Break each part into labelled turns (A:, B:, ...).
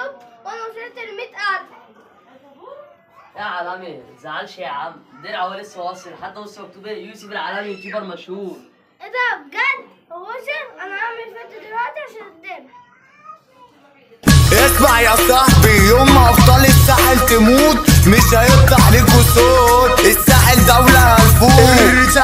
A: يوتيوب وانا وصلت ل 100000
B: يا عالمي زعلش يا عم درع هو لسه واصل حتى نص اكتوبر يوسف العالمي يوتيور مشهور
A: ايه ده بجد هو وصل انا هعمل فيديو دلوقتي عشان الدب
C: اسمع يا صاحبي يوم ما ابطال الساحل تموت مش هيطلع ليكوا صوت الساحل دولة الفوق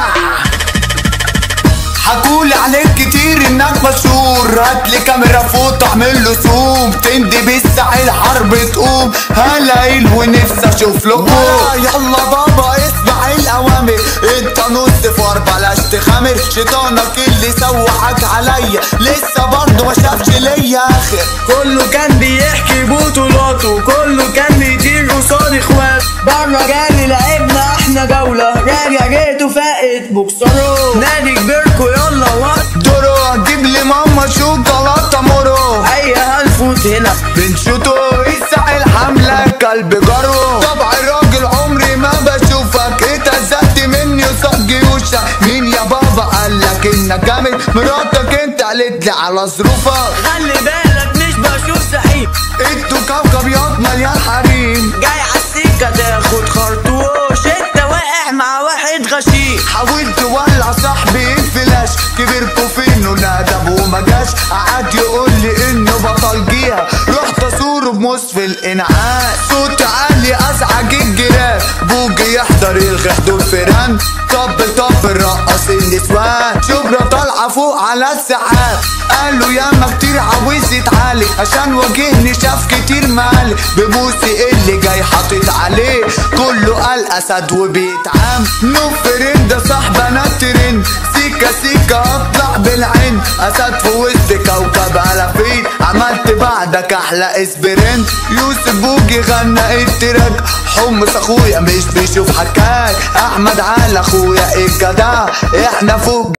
C: حكولي عليك كتير انك مشهور هاتلي كاميرا فوق تعمل له زوم تندي بالساحل حرب تقوم هلاقيل ونفسي اشوف لكم يلا بابا اسمع الاوامر انت نص فار بلاش تخامر شيطانك اللي سوحك عليا لسه برضه ما شافش ليا اخر
D: كله كان بيحكي بطولاته كله كان بيطير قصاد اخوات بره جالي لعبنا احنا جولة راجع جيتوا فائت بوكسرو نادي كبيركو يلا وقت
C: دورو جيب لي ماما شوكولاته مورو
D: هيا هنفوت هنا
C: بنشوتو الساحل حملة كلب جرو طبع الراجل عمري ما بشوفك اتهزقت مني وصاد جيوشك مين يا بابا قالك انك جامد مراتك انت قالت لي على ظروفك
D: خلي بالك مش بشوف سحيب
C: انتوا كوكب ياض مليان حريم
D: جاي عالسكة تاخد خرطوش انت واقع مع واحد غشيم
C: حاولت ولع صاحبي الفلاش كبركوا فين وندب وما جاش قعد يقول لي انه بطل جيها رحت ازوره بموس في الانعاش صوت عالي ازعج الجيران بوجي يحضر الغد والفيران طب طب رقص النسوان شبرا طالعه فوق على السحاب قالوا ياما كتير عاوز يتعالج عشان واجهني شاف كتير مالي ببوسي اللي جاي حاطط عليه كله قال اسد وبيتعام نفرين ده صاحبنا ترند سيكا سيكا اطلع بالعين اسد في وسط كوكب الافين عملت بعدك احلى اسبرنت يوسف بوجي غنى التراك حمص اخويا مش بيشوف حكاك احمد على اخويا الجدع احنا فوق